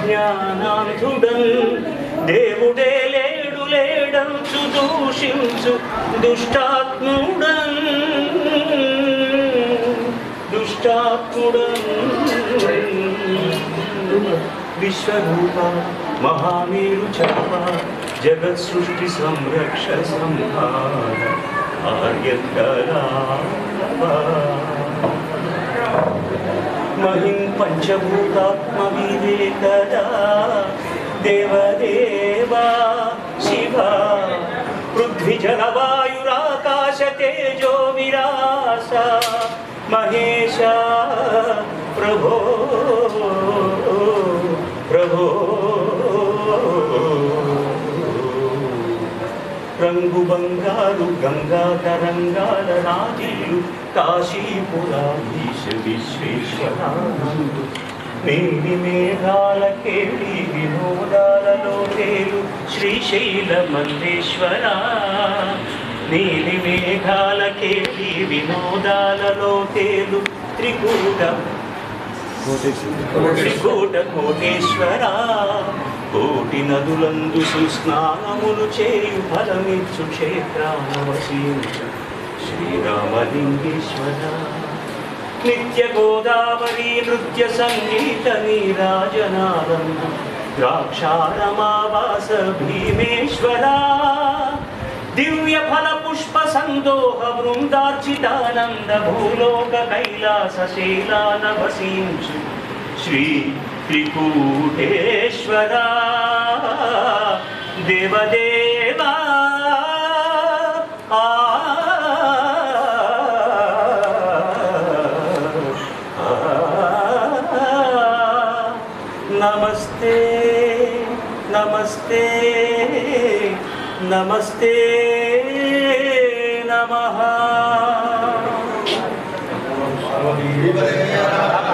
అజ్ఞానాంధుడన్ దేవుడే లేడు లేడంచు దూషించు దుష్టాత్ముడన్ దుష్టాత్ముడన్ విశ్వరూప మహామేరు చర్మ జగత్ సృష్టి సంరక్ష సంహార ఆర్యకరా మహిం పంచభూతాత్మ వివేకదా దేవదేవా శివ పృథ్వీ జలవాయురాకాశ తేజో విరాస మహేశ ప్రభో ప్రభో రంగు బంగారు గంగా తరంగాల రాజీలు కాశీపురాధీశ విశ్వేశ్వరానందు మేలి మేఘాల కేళి వినోదాలలో తేలు శ్రీశైల మందేశ్వర నీలి మేఘాల కేళి వినోదాలలో తేలు త్రికూట త్రికూట కోటేశ్వర కోటి నదులందు సుస్నానములు చేయు ఫలమిచ్చు క్షేత్రాన వసించు శ్రీరామలింగేశ్వర నిత్య గోదావరి నృత్య సంగీత నీరాజనానంద ద్రాక్షారమావాస భీమేశ్వర దివ్య ఫల పుష్ప సందోహ బృందార్చితానంద భూలోక కైలాస శీలాన వసించు శ్రీ త్రికూటేశ్వర దేవదేవా ఆ నమస్తే నమస్తే నమస్తే నమః గురువరేణ్య